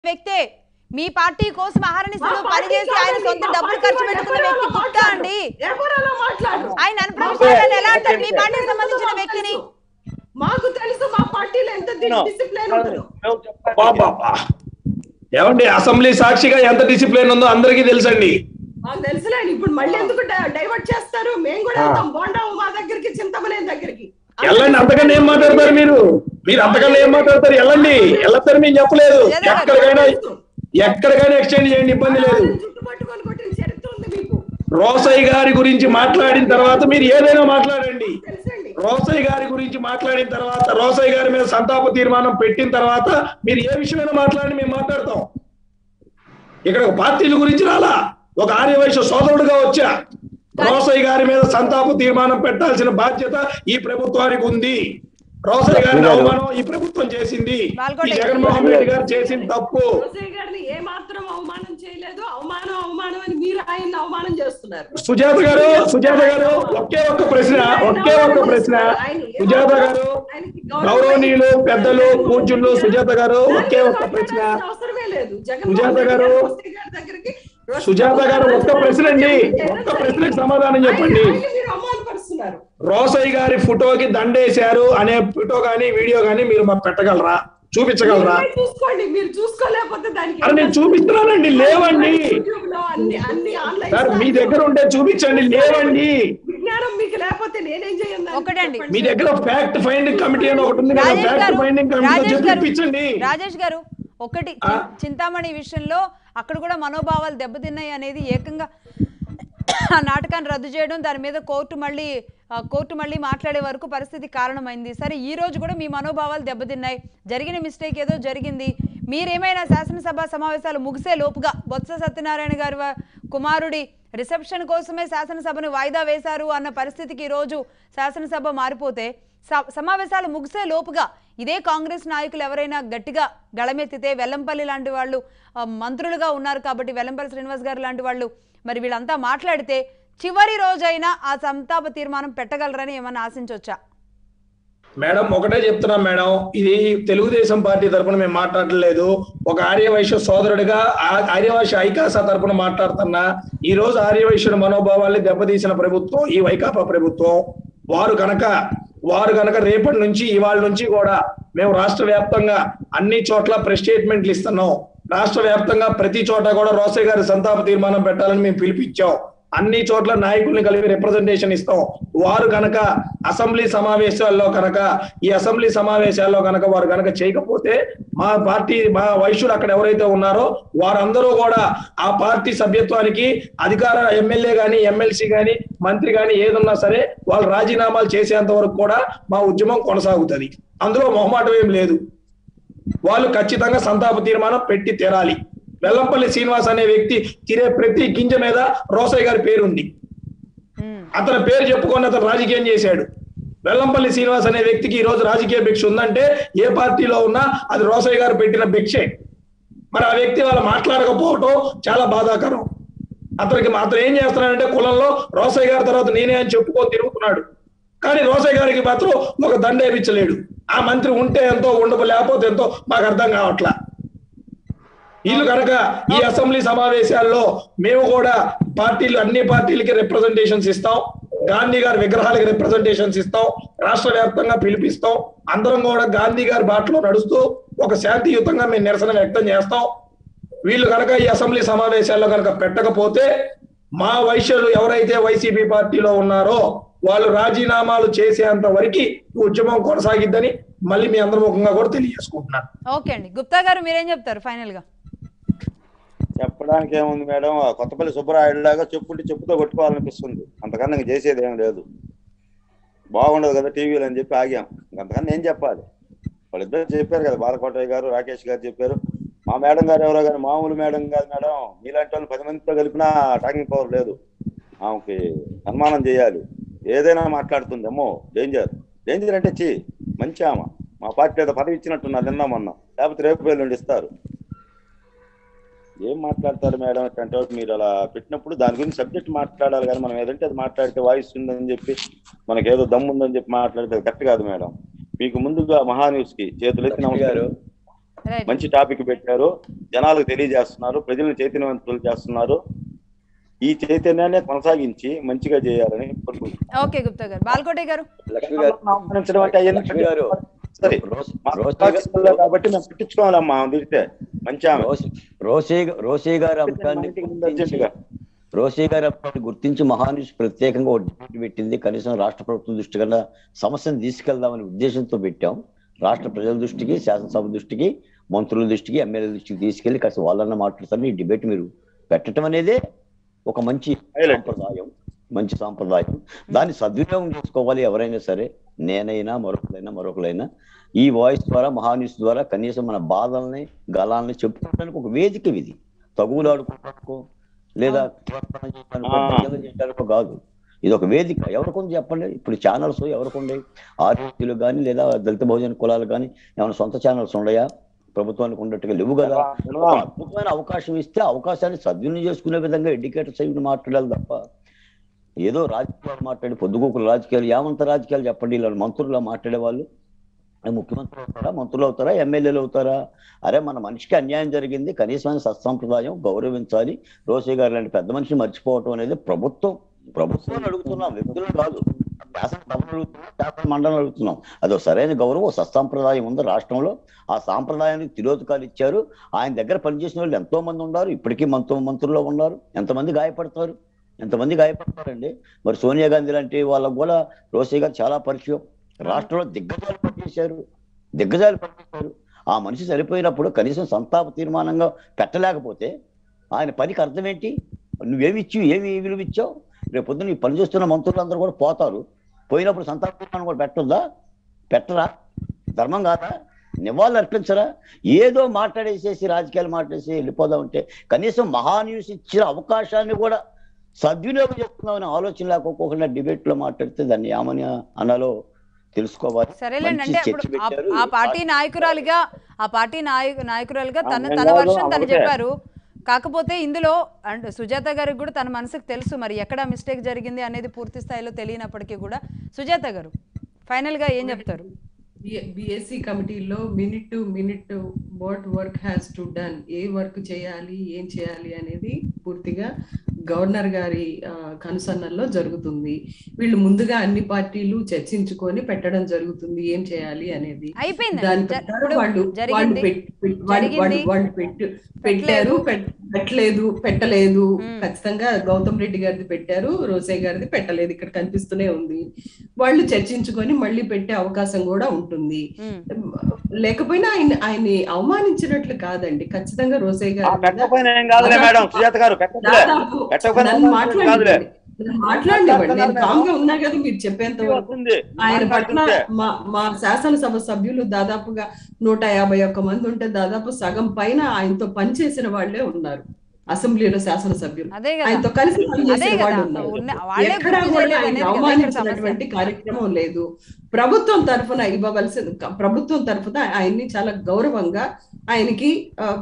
వ్యక్తే మీ పార్టీ కోసం అహర్నిశలు పనిచేసి ఆయన సొంత డబ్బులు ఖర్చు పెట్టుకున్న వ్యక్తి గుప్తా అండి ఎవరు అలా మాట్లాడరు ఆయన అనుప్రవేశాలను ఎలా అంటారు మీ పార్టీకి సంబంధించిన వ్యక్తిని మాకు తెలుసు మా పార్టీలో ఎంత డిసిప్లిన్ ఉంటుందో బాబా ఏమండి అసెంబ్లీ సాక్షిగా ఎంత డిసిప్లిన్ ఉందో అందరికీ తెలుసండి మాకు తెలుసులేండి ఇప్పుడు మళ్ళీ ఎందుకు డైవర్ట్ చేస్తారు మేము కూడా వెళ్తాం బోండా మా దగ్గరికి చింతమనే దగ్గరికి వెళ్ళండి అంతకన్నా ఏం మాట్లాడతారు మీరు మీరు అంతకన్నా ఏం మాట్లాడతారు వెళ్ళండి వెళ్ళతారు మేము చెప్పలేదు ఎక్కడికైనా ఎక్కడికైనా ఎక్స్చేంజ్ చేయండి ఇబ్బంది లేదు జుట్టు పట్టుకొని కొట్టిన చరిత్ర ఉంది మీకు రోసయ్య గారి గురించి మాట్లాడిన తర్వాత మీరు ఏదైనా మాట్లాడండి తెలుసండి రోసయ్య గారి గురించి మాట్లాడిన తర్వాత రోసయ్య గారి మీద సంతాప తీర్మానం పెట్టిన తర్వాత మీరు ఏ విషయమైనా మాట్లాడి మేము మాట్లాడతాం ఇక్కడ ఒక పార్టీల గురించి రాలా ఒక ఆర్యవైశ్య సోదరుడుగా వచ్చా రోసయ్య గారి మీద సంతాప తీర్మానం పెట్టాల్సిన బాధ్యత ఈ ప్రభుత్వానికి ఉంది రోసయ్య గారిని అవమానం ఈ ప్రభుత్వం చేసింది ఈ జగన్మోహన్ రెడ్డి గారు చేసిన తప్పు రోసయ్య గారిని ఏ మాత్రం అవమానం చేయలేదు అవమానం అవమానం అని మీరు ఆయన్ని అవమానం చేస్తున్నారు సుజాత గారు సుజాత గారు ఒకే ఒక్క ప్రశ్న ఒకే ఒక్క ప్రశ్న సుజాత గారు గౌరవనీయులు పెద్దలు పూజ్యులు సుజాత గారు ఒకే ఒక్క ప్రశ్న అవసరమే లేదు సుజాత గారు, రోసయ్య గారి దగ్గరికి సుజాత గారు ఒక్క ప్రశ్న అండి ఒక్క ప్రశ్నకి సమాధానం చెప్పండి ఆయన్ని మీరు అవమానపరుస్తున్నారు రోసయ్య గారి ఫోటోకి దండేశారు అనే ఫోటో గానీ వీడియో గానీ మీరు మాకు పెట్టగలరా చూపించగలరా మీరే చూసుకోండి మీరు చూసుకోలేకపోతే దానికి అరే నేను చూపిస్తున్నానండి లేవండి యూట్యూబ్ లో అన్ని అన్ని ఆన్లైన్ సార్ మీ దగ్గర ఉంటే చూపించండి లేవండి విజ్ఞానం మీకు లేకపోతే నేనేం చేయను దానికి ఒకటండి. చెప్పండి. మీ దగ్గర ఫ్యాక్ట్ ఫైండింగ్ కమిటీ అని ఒకటి ఉంది కదా రాజేష్ ఫ్యాక్ట్ గారు ఫైండింగ్ కమిటీ రాజేష్ గారు చూపించండి రాజేష్ గారు ఒకటి ఆ? చి- చింతామణి విషయంలో అక్కడ కూడా మనోభావాలు దెబ్బతిన్నాయి అనేది ఏకంగా ఆ నాటకాన్ని రద్దు చేయడం దాని మీద కోర్టు మళ్ళీ ఆ, కోర్టు మళ్ళీ మాట్లాడే వరకు పరిస్థితి కారణమైంది సరే ఈ రోజు కూడా మీ మనోభావాలు దెబ్బతిన్నాయి జరిగిన మిస్టేక్ ఏదో జరిగింది మీరేమైనా శాసనసభ సమావేశాలు ముగిసే లోపుగా బొత్స సత్యనారాయణ గారి వ- కుమారుడి రిసెప్షన్ కోసమే శాసనసభను వాయిదా వేశారు అన్న పరిస్థితికి ఈరోజు శాసనసభ మారిపోతే స- సమావేశాలు ముగిసే లోపుగా ఇదే కాంగ్రెస్ నాయకులు ఎవరైనా గట్టిగా గళమెత్తితే వెల్లంపల్లి లాంటి వాళ్ళు ఆ, మంత్రులుగా ఉన్నారు కాబట్టి వెల్లంపల్లి శ్రీనివాస్ గారు లాంటి వాళ్ళు మరి వీళ్ళంతా మాట్లాడితే చివరి రోజైనా ఆ సంతాప తీర్మానం పెట్టగలరని ఏమన్నా ఆశించవచ్చా మేడం ఒకటే చెప్తున్నాం మేడం ఇది తెలుగుదేశం పార్టీ తరపున మేము మాట్లాడలేదు ఒక ఆర్యవైశ్య సోదరుడిగా ఆ- ఆర్యవైశ్య ఐకాస తరపున మాట్లాడుతున్నా ఈ రోజు ఆర్యవైశ్యుడి మనోభావాల్ని దెబ్బతీసిన ప్రభుత్వం ఈ వైకాపా ప్రభుత్వం వారు కనుక వారు కనుక రేపటి నుంచి ఇవాళ నుంచి కూడా మేము రాష్ట్ర వ్యాప్తంగా అన్ని చోట్ల ప్రెస్ స్టేట్మెంట్లు ఇస్తున్నాం రాష్ట్ర వ్యాప్తంగా ప్రతి చోట కూడా రోసయ్య గారి సంతాప తీర్మానం పెట్టాలని మేము పిలిపించాం అన్ని చోట్ల నాయకుల్ని కలిపి రిప్రజెంటేషన్ ఇస్తాం వారు కనుక అసెంబ్లీ సమావేశాల్లో కనుక ఈ అసెంబ్లీ సమావేశాల్లో కనుక వారు కనుక చేయకపోతే మా పార్టీ మా వైశ్యులు అక్కడ ఎవరైతే ఉన్నారో వారందరూ కూడా ఆ పార్టీ సభ్యత్వానికి అధికార ఎమ్మెల్యే గాని ఎమ్మెల్సీ గాని మంత్రి గాని ఏదున్నా సరే వాళ్ళు రాజీనామాలు చేసేంత వరకు కూడా మా ఉద్యమం కొనసాగుతుంది అందులో మొహమాటం ఏం లేదు వాళ్ళు ఖచ్చితంగా సంతాప తీర్మానం పెట్టి తీరాలి వెల్లంపల్లి శ్రీనివాస్ అనే వ్యక్తి తినే ప్రతి గింజ మీద రోసయ్య గారి పేరు ఉంది ఉమ్, అతని పేరు చెప్పుకొని అతను రాజకీయం చేశాడు వెల్లంపల్లి శ్రీనివాస్ అనే వ్యక్తికి ఈ రోజు రాజకీయ భిక్ష ఉందంటే ఏ పార్టీలో ఉన్నా అది రోసయ్య గారు పెట్టిన భిక్షే మరి ఆ వ్యక్తి వాళ్ళు మాట్లాడకపోవటం చాలా బాధాకరం అతనికి అతను ఏం చేస్తున్నాడంటే కులంలో రోసయ్య గారి తర్వాత నేనే అని చెప్పుకొని తిరుగుతున్నాడు కానీ రోసయ్య గారికి మాత్రం ఒక దండ వేయించలేడు ఆ మంత్రి ఉంటే ఎంతో ఉండదు లేకపోతే ఎంతో మాకు అర్థం కావట్లా వీళ్ళు కనుక ఈ అసెంబ్లీ సమావేశాల్లో మేము కూడా పార్టీలు అన్ని పార్టీలకి రిప్రజెంటేషన్స్ ఇస్తాం గాంధీ గారి విగ్రహాలకి రిప్రజెంటేషన్స్ ఇస్తాం రాష్ట్ర వ్యాప్తంగా పిలిపిస్తాం అందరం కూడా గాంధీ గారి బాటలో నడుస్తూ ఒక శాంతియుతంగా మేము నిరసన వ్యక్తం చేస్తాం వీళ్ళు కనుక ఈ అసెంబ్లీ సమావేశాల్లో కనుక పెట్టకపోతే మా వైశ్యులు ఎవరైతే వైసీపీ పార్టీలో ఉన్నారో వాళ్ళు రాజీనామాలు చేసేంత వరకు ఉద్యమం కొనసాగిద్దని మళ్ళీ మీ అందరి ముఖంగా కూడా తెలియజేసుకుంటున్నాను ఓకే అండి గుప్తా గారు మీరేం చెప్తారు ఫైనల్ గా చెప్పడానికి ఏముంది మేడం ఆ కొత్తపల్లి సుబ్బరాయుడు లాగా చెప్పుంటే చెప్పుతో కొట్టుకోవాలనిపిస్తుంది అంతకన్నా ఇంక చేసేది ఏం లేదు బాగుండదు కదా టీవీలో అని చెప్పి ఆగాం అంతకన్నా ఏం చెప్పాలి వాళ్ళిద్దరు చెప్పారు కదా బాలకోటయ్య గారు రాకేష్ గారు చెప్పారు మా మేడం గారు ఎవరో కానీ మామూలు మేడం కాదు మేడం మీలాంటి వాళ్ళు పది మందితో కలిపినా టాకింగ్ పవర్ లేదు ఆమెకి సన్మానం చేయాలి ఏదైనా మాట్లాడుతుంది అమ్మో డేంజర్ డేంజర్ అంటే చి మంచి ఆమె మా పార్టీ ఏదో పదవి ఇచ్చినట్టున్నారు నిన్న మొన్న లేకపోతే రేపు ఎల్లుండి ఇస్తారు ఏం మాట్లాడతారు మేడం అంటే మీరు అలా పెట్టినప్పుడు దాని గురించి సబ్జెక్ట్ మాట్లాడాలి కానీ మనం ఏదంటే అది మాట్లాడితే వాయిస్ ఉందని చెప్పి మనకి ఏదో దమ్ము ఉందని చెప్పి మాట్లాడితే అది కరెక్ట్ కాదు మేడం మీకు ముందుగా మహాన్యూస్ కి చేతులు ఎత్తి గారు నమస్కారం రైట్ మంచి టాపిక్ పెట్టారు జనాలకు తెలియజేస్తున్నారు ప్రజలను చైతన్యవంతులు చేస్తున్నారు ఈ చైతన్యాన్ని కొనసాగించి మంచిగా చేయాలని కోరుకుంటున్నాను ఓకే గుప్తా గారు బాల్కోటే గారు లక్ష్మి గారు ఆహ్వానించడం అంటే అవన్నీ లక్ష్మి గారు సరే. రోస్- మా రోసే పాకిస్తాన్లో కాబట్టి మేము పట్టించుకోవాలమ్మా తిడితే మంచి ఆమె. రోసే రోసే రోసే గారి అంశాన్ని ఇంటికి ముందు గుర్తించి అర్జెంటుగా. రోసే గారి అంశాన్ని గుర్తించి మహానుషి ప్రత్యేకంగా ఒక డిబేట్ పెట్టింది కనీసం రాష్ట్ర ప్రభుత్వం దృష్టి కన్నా సమస్యను తీసుకెళ్దామనే ఉద్దేశంతో పెట్టాం రాష్ట్ర ప్రజల దృష్టికి శాసనసభ దృష్టికి మంత్రుల దృష్టికి ఎమ్మెల్యే దృష్టికి తీసుకెళ్లి కాస్త వాళ్ళన్న మాట్లాడతారు ఈ డిబేట్ మీరు పెట్టడం అనేదే ఒక మంచి Highlight. సాంప్రదాయం మంచి సాంప్రదాయం దాన్ని సద్వినియోగం చేసుకోవాలి ఎవరైనా సరే నేనైనా మరొకరైనా మరొకరైనా ఈ వాయిస్ ద్వారా మహాన్యూస్ ద్వారా కనీసం మన బాధల్ని గలాల్ని చెప్పుకోవడానికి ఒక వేదిక ఇది తగులాడుకోవడానికో లేదా కీర్తన చేయడానికో, ఆ. భజన చేయడానికో కాదు ఇది ఒక వేదిక ఎవరికి చెప్పండి ఇప్పుడు ఛానల్స్ ఎవరికి ఉండవు ఆర్టీలు కానీ లేదా దళిత బహుజన కులాలు కానీ ఏమైనా సొంత ఛానల్స్ ఉన్నాయా ప్రభుత్వానికి ఉన్నట్టుగా లేవు కదా ఒక అద్భుతమైన అవకాశం ఇస్తే అవకాశాన్ని సద్వినియోగం చేసుకునే విధంగా ఎడ్యుకేటర్స్ అయి మాట్లాడాలి తప్ప ఏదో రాజకీయాలు మాట్లాడి పొద్దుగోకులు రాజకీయాలు ఏమంత రాజకీయాలు చెప్పండి ఇలా మంత్రులు మాట్లాడే వాళ్ళు ముఖ్యమంత్రులు అవుతారా మంత్రులు అవుతారా ఎమ్మెల్యేలు అవుతారా అరే మన మనిషికి అన్యాయం జరిగింది కనీసమైన సత్సంప్రదాయం గౌరవించాలి రోసే గారు లాంటి పెద్ద మనిషిని మర్చిపోవటం అనేది ప్రభుత్వం ప్రభుత్వాన్ని అడుగుతున్నాం వ్యక్తులు కాదు శాసన సభను అడుగుతున్నాం శాసన మండలం అడుగుతున్నాం అదో సరైన గౌరవం ఓ సత్సంప్రదాయం ఉంది రాష్ట్రంలో ఆ సాంప్రదాయానికి తిరోధకాలు ఇచ్చారు ఆయన దగ్గర పనిచేసిన వాళ్ళు ఎంతో మంది ఉన్నారు ఇప్పటికీ మంత్రు మంత్రుల్లో ఉన్నారు ఎంతమంది గాయపడతారు ఎంతమంది గాయపడతారండి మరి సోనియా గాంధీ లాంటి వాళ్ళకు కూడా రోసే గారు చాలా పరిచయం రాష్ట్రంలో దిగ్గజాలు పనిచేశారు దిగ్గజాలు పనిచేశారు ఆ మనిషి చనిపోయినప్పుడు కనీసం సంతాప తీర్మానంగా పెట్టలేకపోతే ఆయన పనికి అర్థం ఏంటి నువ్వేమి ఇచ్చి ఏమి విలువ ఇచ్చావు రేపు పొద్దున్న ఈ పని చేస్తున్న మంత్రులందరూ కూడా పోతారు పోయినప్పుడు సంతాప తీర్మానం కూడా పెట్టొద్దా పెట్టరా ధర్మం కాదా నివాళులు అర్పించరా ఏదో మాట్లాడేసేసి రాజకీయాలు మాట్లాడేసి వెళ్ళిపోదాం అంటే కనీసం మహాన్యూస్ ఇచ్చిన అవకాశాన్ని కూడా సద్వినియోగం చేస్తున్నామని ఆలోచన లేకపోకుండా డిబేట్ లో మాట్లాడితే దాన్ని ఏమని అనాలో తెలుసుకోవాలి సరేలేండి మంచి అంటే చర్చ ఇప్పుడు ఆ- పెట్టారు. ఆ పార్టీ నాయకురాలిగా ఆ పార్టీ నాయకు నాయకురాలుగా తన ఆ, తన నేను వర్షం తను ఒకటే. చెప్పారు కాకపోతే ఇందులో అండ్ సుజాత గారికి కూడా తన మనసుకు తెలుసు మరి ఎక్కడ మిస్టేక్ జరిగింది అనేది పూర్తి స్థాయిలో తెలియనప్పటికీ కూడా సుజాత గారు ఫైనల్ గా ఏం చెప్తారు బిఎస్సి కమిటీలో minute to minute what work has to done ఏ వర్క్ చేయాలి ఏం చేయాలి అనేది పూర్తిగా గవర్నర్ గారి ఆ, కనుసన్నల్లో జరుగుతుంది వీళ్ళు ముందుగా అన్ని పార్టీలు చర్చించుకొని పెట్టడం జరుగుతుంది ఏం చేయాలి అనేది అయిపోయింది దాని జ- ప్రకారం ఇప్పుడు వాళ్ళు వాళ్ళు జరిగింది పెట్- పెట్- వాళ్ళు జరిగింది. వాళ్ళు వాళ్ళు పెట్టు పెట్టారు పెట్- పెట్టలేదు పెట్టలేదు మ్మ్. ఖచ్చితంగా గౌతమ్ రెడ్డి గారిది పెట్టారు రోసే గారిది పెట్టలేదు ఇక్కడ కనిపిస్తూనే ఉంది వాళ్ళు చర్చించుకొని మళ్ళీ పెట్టే అవకాశం కూడా ఉంటుంది ఉమ్. లేకపోయినా ఆయన ఆయన్ని అవమానించినట్లు కాదండి ఖచ్చితంగా రోసే ఆ, గారి మీద పెట్టకపోయినా ఏం కాదులే మేడం సుజాత గారు పెట్టదులే దాదాపు పెట్టకపోయినా నన్ను ఏం కాదులే మాట్లాడండి నన్ను మాట్లాడనివ్వండి నేను కామ్ గా ఉన్నా కదా మీరు చెప్పేంత వరకు వస్తుంది ఆయన పట్ల మాట్లాడుతుంటే. మా మా శాసనసభ సభ్యులు దాదాపుగా నూట యాభై ఒక్క మంది ఉంటే దాదాపు సగం పైన ఆయనతో పనిచేసిన వాళ్ళే ఉన్నారు అసెంబ్లీలో శాసనసభ్యులు అదే కదా ఆయనతో కలిసి అదే పనిచేసిన కదా వాళ్ళు ఉన్నారు ఉన్న- వాళ్ళే ఎక్కడా గుర్తు కూడా చేయలేదు ఆయన అనేది కదా ఇక్కడ అవమానించినటువంటి సమస్య. కార్యక్రమం లేదు ప్రభుత్వం తరఫున ఇవ్వవలసిన ప్రభుత్వం తరఫున ఆయన్ని చాలా గౌరవంగా ఆయనకి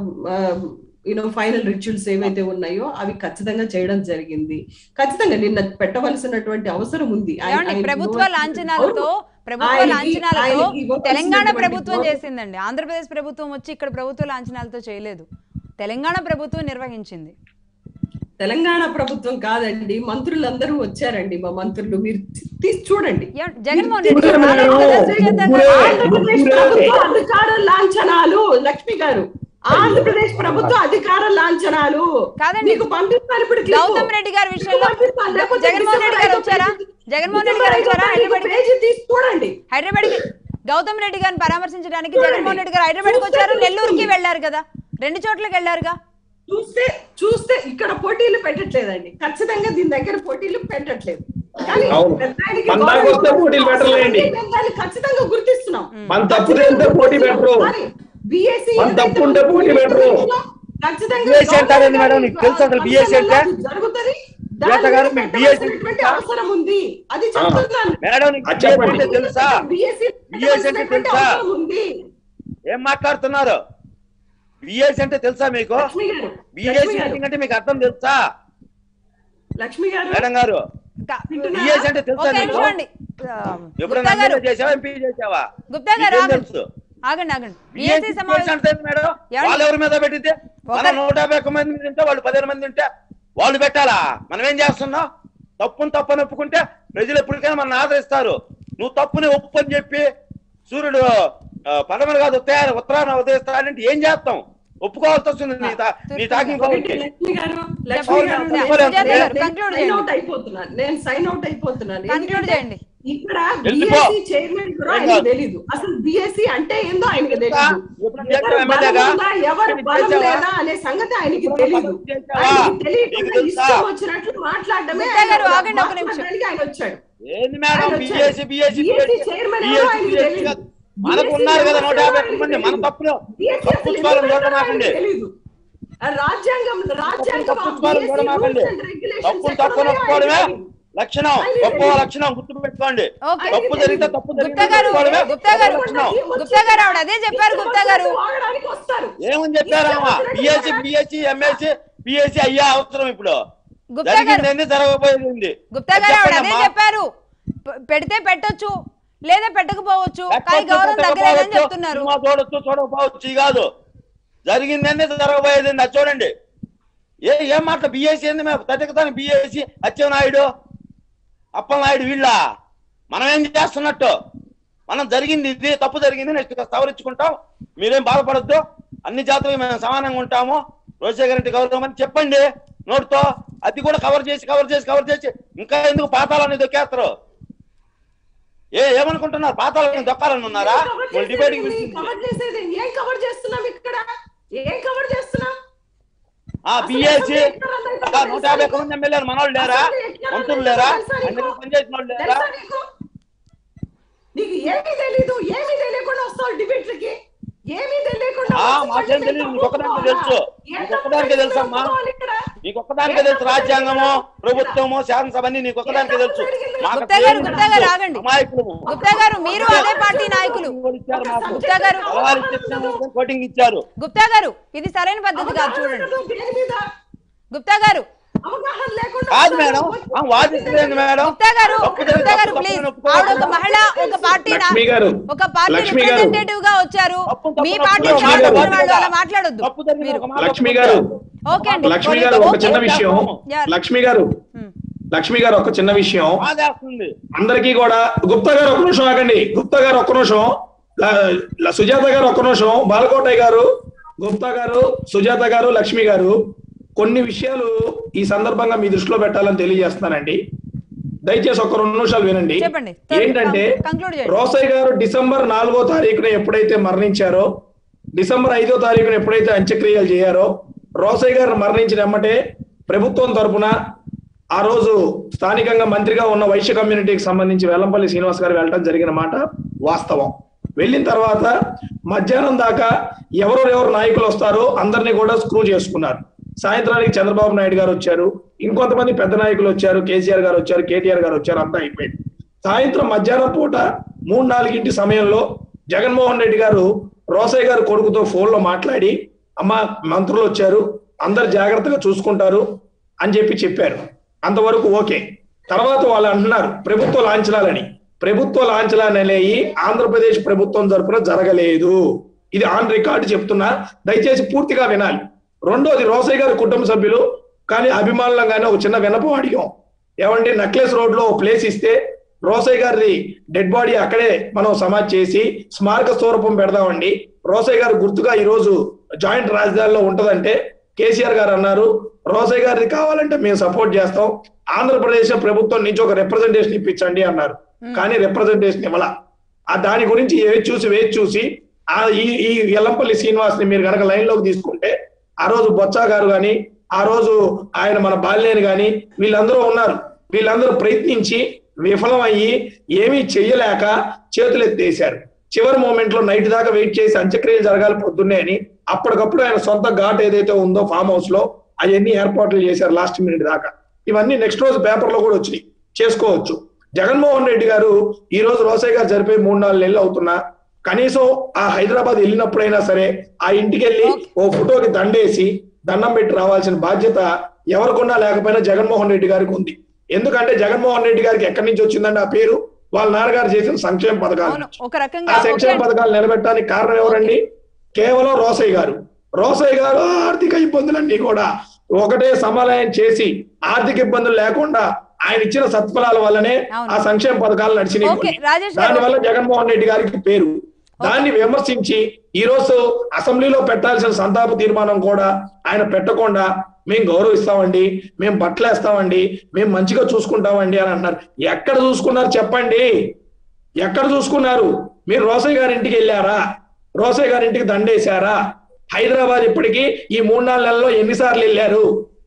యూనో ఫైనల్ రిచువల్స్ ఏవైతే ఉన్నాయో అవి ఖచ్చితంగా చేయడం జరిగింది ఖచ్చితంగా నిన్న పెట్టవలసినటువంటి అవసరం ఉంది ఆయన- ఏమండి ఆయనకి ప్రభుత్వ ఇవ్వవలసిన లాంఛనాలతో గౌరవం- ప్రభుత్వ ఆయనకి- లాంఛనాలతో ఆయనకి ఇవ్వవలసినటువంటి తెలంగాణ ప్రభుత్వం గౌరవం- చేసిందండి ఆంధ్రప్రదేశ్ ప్రభుత్వం వచ్చి ఇక్కడ ప్రభుత్వ లాంఛనాలతో చేయలేదు తెలంగాణ ప్రభుత్వం నిర్వహించింది తెలంగాణ ప్రభుత్వం కాదండి మంత్రులందరూ వచ్చారండి మా మంత్రులు మీరు తీసి చూడండి ఏమండి, జగన్మోహన్ రెడ్డి ముగ్గురే గారు రాలేదు కదా, మేడం, సుజాత గారు? ముగ్గురే. ఆంధ్రప్రదేశ్ ప్రభుత్వ అధికార లాంఛనాలు లక్ష్మి గారు ఆంధ్రప్రదేశ్ ప్రభుత్వ అధికార లాంఛనాలు కాదండి. మీకు పంపిస్తాను ఇప్పుడు clip. గౌతమ్ రెడ్డి గారి మీకు విషయంలో పంపిస్తాను. లేకపోతే జగన్మోహన్ రెడ్డి గారు డిసెంబర్ వచ్చారా ఐదో జగన్మోహన్ రెడ్డి డిసెంబర్ గారు ఐదో వచ్చారా తారీఖు హైదరాబాద్ పేజీ తీసి చూడండి హైదరాబాద్ గౌతమ్ రెడ్డి గారిని పరామర్శించడానికి చూడండి. జగన్మోహన్ రెడ్డి గారు హైదరాబాద్ చూస్తే వచ్చారు నెల్లూరుకి తెలుస్తుంది. వెళ్ళారు కదా రెండు చోట్లకి వెళ్ళారుగా చూస్తే చూస్తే ఇక్కడ పోటీలు పెట్టట్లేదండి ఖచ్చితంగా దీని దగ్గర పోటీలు పెట్టట్లేదు కానీ అవును. పెద్దాయనకి మన దాకా వస్తే పోటీలు పెట్టలేండి. మేము దాన్ని ఖచ్చితంగా గుర్తిస్తున్నాం మన తప్పు చేస్తే పోటీ పెట్టరు కానీ BSc మన తప్పు ఉంటే పోటీ పెట్టరు. ఖచ్చితంగా BSc అంటారేంది మేడం? నీకు తెలుసా అసలు BSc అంటే? జరుగుతుంది శ్వేత గారు, మీకు BSc పెట్టవలసినటువంటి అవసరం ఉంది అది చెప్తున్నాను మేడం నీకు అది చెప్పండి. BSc అంటే తెలుసా BSc BSc అంటే పెట్టవలసినటువంటి తెలుసా? అవసరం ఉంది ఏం మాట్లాడుతున్నారు బిఎస్ అంటే తెలుసా మీకు లక్ష్మి గారు బిఎస్ లక్ష్మి గారు, అంటే మీకు అర్థం తెలుసా లక్ష్మి గారు మేడం గారు కా- వింటున్నారా? బిఎస్ అంటే తెలుసా ఒక నీకు నిమిషం అండి ఆ, ఎప్పుడైనా గుప్తా గారు ఎమ్మెల్యే చేసావా ఎంపీ చేసావా గుప్తా గారు నీకేం ఆగండి. తెలుసు ఆగండి ఆగండి బీఎస్సీ BSc సమావేశం అంటే ఏంటి మేడం ఏమండి? వాళ్ళు ఎవరి మీద పెట్టితే మన ఒక- నూట యాభై ఒక్క మంది ఉంటే వాళ్ళు పదిహేను మంది ఉంటే వాళ్ళు పెట్టాలా మనం ఏం చేస్తున్నాం తప్పుని తప్పని ఒప్పుకుంటే ప్రజలు ఎప్పటికైనా మనం ఆదరిస్తారు నువ్వు తప్పుని ఒప్పు అని చెప్పి సూర్యుడు ఆ, పడమలు కాదు ఉత్తరాయణ ఉత్తరాయణ ఉదయిస్తాడంటే ఏం చేస్తాం ఒప్పుకోవాల్సి వస్తుంది నీ తా- నీ టాకింగ్ ఒకటి పవర్కి లక్ష్మి గారు లక్ష్మి లక్ష్మి గారు, గారు, సుజాత నేను- గారు, నేను conclude sign చేయండి. out అయిపోతున్నాను నేను సైన్ అవుట్ అయిపోతున్నాను Conclude ఎందుకంటే చేయండి. ఇక్కడ వెళ్ళిపో. బిఎస్సి చైర్మన్ కూడా ఏం ఆయనకు కాదు. తెలీదు అసలు బిఎస్సి అంటే ఏందో ఆయనకు తెలీదు ఎప్పుడు ఎవరు చేశావా బలం ఎమ్మెల్యేగా? ఉందా, ఎవరు ఎప్పుడు బలం చేశావా? లేదా అనే సంగతి ఆయనకి ఎప్పుడు తెలీదు బలం చేశావా? ఆయనకి నీకు తెలియకుండా తెలుసా? ఇష్టం వచ్చినట్లు మాట్లాడడమే గుప్తా గారు, ఆయన ఆగండి ఒక నిమిషం. మాట్లాడడానికి ఆయన వచ్చాడు ఏంది మేడం ఆయన బిఎస్సి వచ్చాడు. బిఎస్సి BSc చైర్మన్ ఎవరో ఆయనకి తెలీదు. మనకు BSc ఉన్నారు కదా నూట యాభై ఎవరో మంది ఆయనకి మన తెలీదు. తప్పులు BSc అసలు తప్పుకోవాలని ఎందుకు చూడమాకండి ఆయనకి తెలీదు. ఆ రాజ్యాంగం రాజ్యాంగం ఆ తప్పుకోవాలని BSc చూడమాకండి rules and regulations తప్పులు ఎక్కడ తప్పుని ఉన్నాయో ఒప్పుకోవడమే ఆయనకి తెలీదు. లక్షణం ఆయనకి గొప్ప తెలీదు. లక్షణం గుర్తు పెట్టుకోండి ఓకే. తప్పు జరిగితే తప్పు గుప్తా జరిగితే గారు, ఒప్పుకోవడమే గుప్తా గారు, గొప్ప లక్షణం గుప్తా గారు ఆవిడ అదే చెప్పారు గుప్తా గారు వాగడానికి వస్తారు ఏమని చెప్పారమ్మా బిఎస్సి బిఎస్సి ఎంఎస్సి బిఎస్సి అయ్యా అవసరం ఇప్పుడు గుప్తా గారు జరిగింది జరగబోయేది ఉంది గుప్తా గారు ఆవిడ అదే చెప్పండమ్మా. చెప్పారు పె- పెడితే పెట్టొచ్చు లేదా పెట్టకపోవచ్చు కానీ లేకపోతే గౌరవం తగ్గలేదని పెట్టకపోవచ్చు, చెప్తున్నారు సినిమా చూడొచ్చు చూడకపోవచ్చు ఇది కాదు జరిగిందండి జరగబోయేది అది చూడండి ఏ ఏం మాట బిఎస్సి ఏంది మేము తగ్గతాను బిఎస్సి అచ్చెన్నాయుడు అప్పలనాయుడు వీళ్ళ మనం ఏం చేస్తున్నట్టు మనం జరిగింది ఇది తప్పు జరిగింది నెక్స్ట్ సవరించుకుంటాం మీరేం బాధపడద్దు అన్ని జాతులు మేము సమానంగా ఉంటాము రాజశేఖర రెడ్డి గౌరవం అని చెప్పండి నోటితో అది కూడా కవర్ చేసి కవర్ చేసి కవర్ చేసి ఇంకా ఎందుకు పాతాలని దొక్కేస్తారు ఏ ఏమనుకుంటున్నారు పాతాలని దొక్కాలని ఉన్నారా కవర్ వాళ్ళు డిబేట్ చేసేది కవర్ చేసేది ఏం కవర్ చేస్తున్నాం ఇక్కడ ఏం కవర్ చేస్తున్నాం ఆ బిఎస్సి నూట యాభై ఒక్క మంది ఎమ్మెల్యేలు మనోళ్ళు లేరా మంత్రులు లేరా అన్ని పనిచేసిన వాళ్ళు లేరా తెలుసా నీకు నీకు ఏమీ తెలీదు ఏమీ తెలియకుండా వస్తావు డిబేట్లకి ఏమీ తెలియకుండా ఆ, వచ్చి మాకేం మళ్ళీ తెలీదు, మేము నీకు ఒక్కదానికే తెలుసు. ఏం నీకు ఒక్కదానికే తప్పు తెలుసమ్మా. జరిగిందో ఇక్కడ? నీకు ఒక్కదానికే తెలుసు రాజ్యాంగము ప్రభుత్వము శాసనసభ అన్ని నీకు ఒక్కదానికే తెలుసు మాకు గుప్తా గారు, తెలియదు. గుప్తా గారు ఆగండి. అమాయకులము. గుప్తా గారు మీరు అదే పార్టీ నాయకులు వాళ్ళు ఇచ్చారు మాకు. గుప్తా గారు సలహాలు ఇచ్చేసాము, కోటింగ్ ఇచ్చారు గుప్తా గారు ఇది సరైన పద్ధతి కాదు చూడండి అవగాహన దేని మీద గుప్తా గారు అవగాహన లేకుండా కాదు మేడం ఆ, వాదిస్తలేదు మేడం గుప్తా గారు తప్పు జరిగితే గుప్తా గారు తప్పు ప్లీజ్ తప్పుని ఆవిడ ఒక ఒప్పుకోవాలి. మహిళ ఒక పార్టీ నా- లక్ష్మి గారు ఒక పార్టీ లక్ష్మి గారు. రిప్రజెంటేటివ్ గా వచ్చారు తప్పు తప్పు మీ తప్పు పార్టీ తప్పు సంబంధించిన తప్పు వాళ్ళు అలా తప్పు మాట్లాడొద్దు తప్పు జరిగిన మీరు ఒక మాట లక్ష్మి ఒప్పుకుంటే. గారు ఓకే అండి లక్ష్మి గారు ఒక చిన్న విషయం యా. లక్ష్మి గారు ఉమ్. లక్ష్మి గారు ఒక చిన్న విషయం బాధేస్తుంది అందరికీ కూడా గుప్తా గారు ఒక్క నిమిషం ఆగండి గుప్తా గారు ఒక్క నిమిషం ల- ల- సుజాత గారు ఒక్క నిమిషం బాలకోటయ్య గారు గుప్తా గారు సుజాత గారు లక్ష్మి గారు కొన్ని విషయాలు ఈ సందర్భంగా మీ దృష్టిలో పెట్టాలని తెలియజేస్తున్నానండి దయచేసి ఒక రెండు నిమిషాలు వినండి చెప్పండి. ఏంటంటే Conclude చేయండి. రోసయ్య గారు డిసెంబర్ నాలుగో తారీఖున ఎప్పుడైతే మరణించారో డిసెంబర్ ఐదో తారీఖున ఎప్పుడైతే అంత్యక్రియలు చేయారో రోసయ్య గారు మరణించిన ఎమ్మటే ప్రభుత్వం తరపున ఆ రోజు స్థానికంగా మంత్రిగా ఉన్న వైశ్య కమ్యూనిటీకి సంబంధించి వెల్లంపల్లి శ్రీనివాస్ గారు వెళ్ళడం జరిగిన మాట వాస్తవం వెళ్ళిన తర్వాత మధ్యాహ్నం దాకా ఎవరెవరు నాయకులు వస్తారో అందరినీ కూడా స్క్రూ చేసుకున్నారు సాయంత్రానికి చంద్రబాబు నాయుడు గారు వచ్చారు ఇంకొంతమంది పెద్ద నాయకులు వచ్చారు కేసీఆర్ గారు వచ్చారు కేటీఆర్ గారు వచ్చారు అంతా అయిపోయింది సాయంత్రం మధ్యాహ్నం పూట మూడు నాలుగింటి సమయంలో జగన్మోహన్ రెడ్డి గారు రోసయ్య గారు కొడుకుతో ఫోన్ లో మాట్లాడి అమ్మ మంత్రులు వచ్చారు అందరు జాగ్రత్తగా చూసుకుంటారు అని చెప్పి చెప్పారు అంతవరకు ఓకే తర్వాత వాళ్ళు అంటున్నారు ప్రభుత్వ లాంఛనాలని ప్రభుత్వ లాంఛనాలు అనేవి ఆంధ్రప్రదేశ్ ప్రభుత్వం తరపున జరగలేదు ఇది ఆన్ రికార్డు చెప్తున్నా దయచేసి పూర్తిగా వినాలి రెండోది రోసయ్య గారి కుటుంబ సభ్యులు కానీ అభిమానులంగానే ఒక చిన్న వినపం అడిగాం ఏమంటే నక్లెస్ రోడ్ లో ప్లేస్ ఇస్తే రోసయ్య గారి డెడ్ బాడీ అక్కడే మనం సమాధి చేసి స్మారక స్వరూపం పెడదామండి రోసయ్య గారు గుర్తుగా ఈ రోజు జాయింట్ రాజధానిలో ఉంటదంటే కేసీఆర్ గారు అన్నారు రోసయ్య గారిది కావాలంటే మేము సపోర్ట్ చేస్తాం ఆంధ్రప్రదేశ్ ప్రభుత్వం నుంచి ఒక రిప్రజెంటేషన్ ఇప్పించండి అన్నారు కానీ రిప్రజెంటేషన్ ఇవ్వాల ఆ దాని గురించి ఏది చూసి వేచి చూసి ఆ ఈ ఈ ఎల్లంపల్లి శ్రీనివాస్ ని మీరు కనుక లైన్ లోకి తీసుకుంటే ఆ రోజు బొత్స గారు గాని ఆ రోజు ఆయన మన బాల్యని గాని వీళ్ళందరూ ఉన్నారు వీళ్ళందరూ ప్రయత్నించి విఫలం అయ్యి ఏమీ చెయ్యలేక చేతులు ఎత్తేశారు చివరి మూమెంట్ లో నైట్ దాకా వెయిట్ చేసి అంత్యక్రియలు జరగాలి పొద్దున్నే అని అప్పటికప్పుడు ఆయన సొంత ఘాట్ ఏదైతే ఉందో ఫామ్ హౌస్ లో అవన్నీ ఏర్పాట్లు చేశారు లాస్ట్ మినిట్ దాకా ఇవన్నీ నెక్స్ట్ రోజు పేపర్ లో కూడా వచ్చినాయి చేసుకోవచ్చు జగన్మోహన్ రెడ్డి గారు ఈ రోజు రోసయ్య గారు జరిపే మూడు నాలుగు నెలలు అవుతున్నా కనీసం ఆ హైదరాబాద్ వెళ్ళినప్పుడైనా సరే ఆ ఇంటికి వెళ్ళి ఓ ఫోటోకి దండేసి దండం పెట్టి రావాల్సిన బాధ్యత ఎవరికున్నా లేకపోయినా జగన్మోహన్ రెడ్డి గారికి ఉంది ఎందుకంటే జగన్మోహన్ రెడ్డి గారికి ఎక్కడి నుంచి వచ్చిందండి ఆ పేరు వాళ్ళ నాన్నగారు చేసిన సంక్షేమ పథకాలు అవును నుంచి. ఒక రకంగా ఆ ఓకే సంక్షేమ అండి. పథకాలు నిలబెట్టడానికి కారణం ఎవరండి కేవలం రోసయ్య గారు రోసయ్య గారు ఆర్థిక ఇబ్బందులన్నీ కూడా ఒకటే సమలయం చేసి ఆర్థిక ఇబ్బందులు లేకుండా ఆయన ఇచ్చిన సత్ఫలాల వల్లనే అవును. ఆ సంక్షేమ పథకాలు నడిచినాయి ఓకే కొన్ని. రాజేష్ గారు దాని వల్ల జగన్మోహన్ రెడ్డి గారికి పేరు దాన్ని విమర్శించి ఈ రోజు అసెంబ్లీలో పెట్టాల్సిన సంతాప తీర్మానం కూడా ఆయన పెట్టకుండా మేము గౌరవిస్తామండి మేము బట్టలేస్తామండి మేము మంచిగా చూసుకుంటామండి అని అంటున్నారు ఎక్కడ చూసుకున్నారు చెప్పండి ఎక్కడ చూసుకున్నారు మీరు రోసయ్య గారి ఇంటికి వెళ్ళారా రోసయ్య గారి ఇంటికి దండేశారా హైదరాబాద్ ఇప్పటికి ఈ మూడు నాలుగు నెలల్లో ఎన్నిసార్లు వెళ్ళారు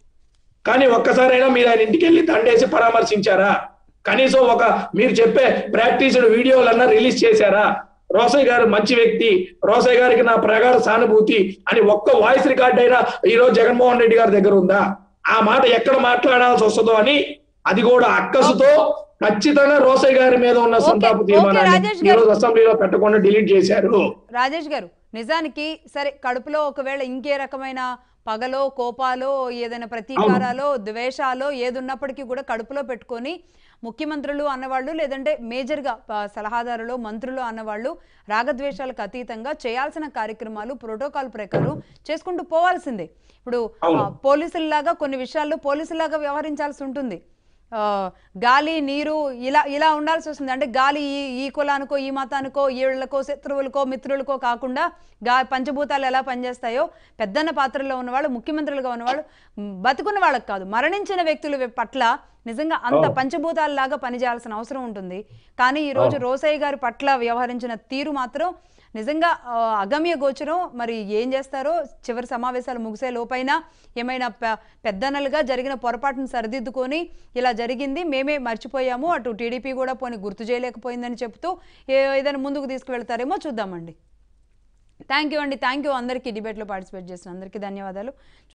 కానీ ఒక్కసారైనా మీరు ఆయన ఇంటికి వెళ్ళి దండేసి పరామర్శించారా కనీసం ఒక మీరు చెప్పే ప్రాక్టీస్ వీడియోలన్నా రిలీజ్ చేశారా రోసయ్య గారు మంచి వ్యక్తి రోసయ్య గారికి నా ప్రగాఢ సానుభూతి అని ఒక్క వాయిస్ రికార్డ్ అయినా ఈ రోజు జగన్మోహన్ రెడ్డి గారి దగ్గర ఉందా ఆ మాట ఎక్కడ మాట్లాడాల్సి వస్తుందో అని అది కూడా అక్కసుతో ఖచ్చితంగా రోసయ్య గారి మీద ఉన్న ఓకే, సంతాప ఓకే, తీర్మానాన్ని రాజేష్ ఈ గారు. రోజు అసెంబ్లీలో పెట్టకుండా డిలీట్ చేశారు రాజేష్ గారు నిజానికి సరే కడుపులో ఒకవేళ ఇంకే రకమైన పగలో కోపాలో ఏదైనా ప్రతీకారాలో ద్వేషాలో ఏది ఉన్నప్పటికీ కూడా కడుపులో పెట్టుకొని ముఖ్యమంత్రులు అన్నవాళ్ళు లేదంటే మేజర్గా ప- సలహాదారులు మంత్రులు అన్నవాళ్ళు రాగద్వేషాలకు అతీతంగా చేయాల్సిన కార్యక్రమాలు ప్రోటోకాల్ ప్రకారం చేసుకుంటూ పోవాల్సిందే ఇప్పుడు అవును. ఆ, పోలీసుల్లాగా కొన్ని విషయాల్లో పోలీసులాగా వ్యవహరించాల్సి ఉంటుంది ఆ, గాలి నీరు ఇలా ఇలా ఉండాల్సి వస్తుంది అంటే గాలి ఈ ఈ కులానికో ఈ మతానికో ఈళ్ళకో శత్రువులకో మిత్రులకో కాకుండా గా పంచభూతాలు ఎలా పనిచేస్తాయో పెద్దన్న పాత్రలో ఉన్నవాళ్ళు ముఖ్యమంత్రులుగా ఉన్నవాళ్ళు మ్, బతుకున్న వాళ్ళకి కాదు మరణించిన వ్యక్తుల పట్ల నిజంగా అంత అవును. పంచభూతాలలాగా పనిచేయాల్సిన అవసరం ఉంటుంది కానీ ఈ రోజు రోసయ్య గారి పట్ల వ్యవహరించిన తీరు మాత్రం నిజంగా ఆ, అగమ్య గోచరం మరి ఏం చేస్తారో చివరి సమావేశాలు ముగిసే లోపైనా ఏమైనా పె- పెద్దన్నలుగా జరిగిన పొరపాటును సరిదిద్దుకొని ఇలా జరిగింది మేమే మర్చిపోయాము అటు టీడీపీ కూడా పోనీ గుర్తు చేయలేకపోయిందని చెప్తూ ఏ- ఏదైనా ముందుకు తీసుకువెళ్తారేమో చూద్దామండి థ్యాంక్ యూ అండి థ్యాంక్ యూ అందరికీ డిబేట్లో పార్టిసిపేట్ చేసిన అందరికీ ధన్యవాదాలు